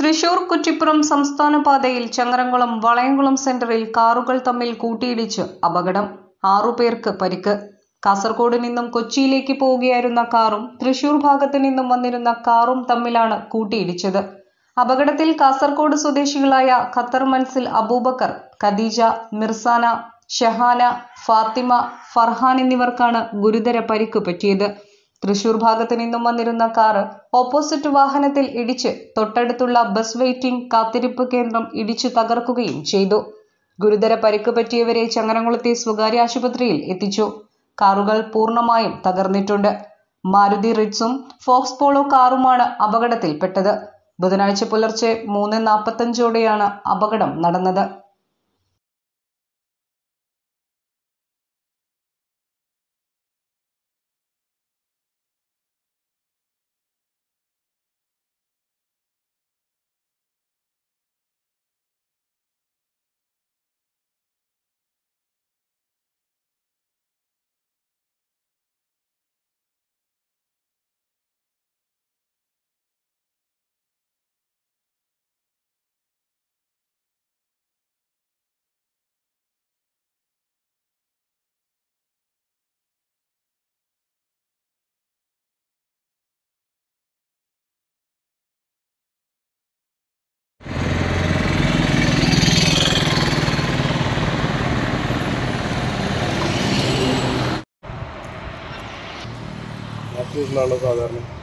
തൃശൂർ കുറ്റിപ്പുറം സംസ്ഥാന പാതയിൽ ചങ്ങരംകുളം വളയംകുളം സെന്ററിൽ കാറുകൾ തമ്മിൽ കൂട്ടിയിടിച്ച് അപകടം ആറുപേർക്ക് പരിക്ക് കാസർഗോഡ് നിന്നും കൊച്ചിയിലേക്ക് പോവുകയായിരുന്ന കാറും തൃശൂർ ഭാഗത്ത് നിന്നും വന്നിരുന്ന കാറും തമ്മിലാണ് കൂട്ടിയിടിച്ചത് അപകടത്തിൽ കാസർഗോഡ് സ്വദേശികളായ ഖത്തർ മൻസിൽ അബൂബക്കർ ഖദീജ മിർസാന ഷഹാന ഫാത്തിമ ഫർഹാൻ എന്നിവർക്കാണ് ഗുരുതര പരിക്ക് പറ്റിയത് തൃശൂർ ഭാഗത്ത് നിന്നും വന്നിരുന്ന കാറ് ഓപ്പോസിറ്റ് വാഹനത്തിൽ ഇടിച്ച് തൊട്ടടുത്തുള്ള ബസ് വെയിറ്റിംഗ് കാത്തിരിപ്പ് കേന്ദ്രം ഇടിച്ചു തകർക്കുകയും ചെയ്തു ഗുരുതര പരിക്ക് പറ്റിയവരെ ചങ്ങരംകുളത്തെ സ്വകാര്യ ആശുപത്രിയിൽ എത്തിച്ചു കാറുകൾ പൂർണ്ണമായും തകർന്നിട്ടുണ്ട് മാരുതി റിറ്റ്സും ഫോക്സ് പോളോ കാറുമാണ് അപകടത്തിൽപ്പെട്ടത് ബുധനാഴ്ച പുലർച്ചെ മൂന്ന് നാൽപ്പത്തഞ്ചോടെയാണ് അപകടം നടന്നത് നാട്ടിലുള്ള സാധാരണ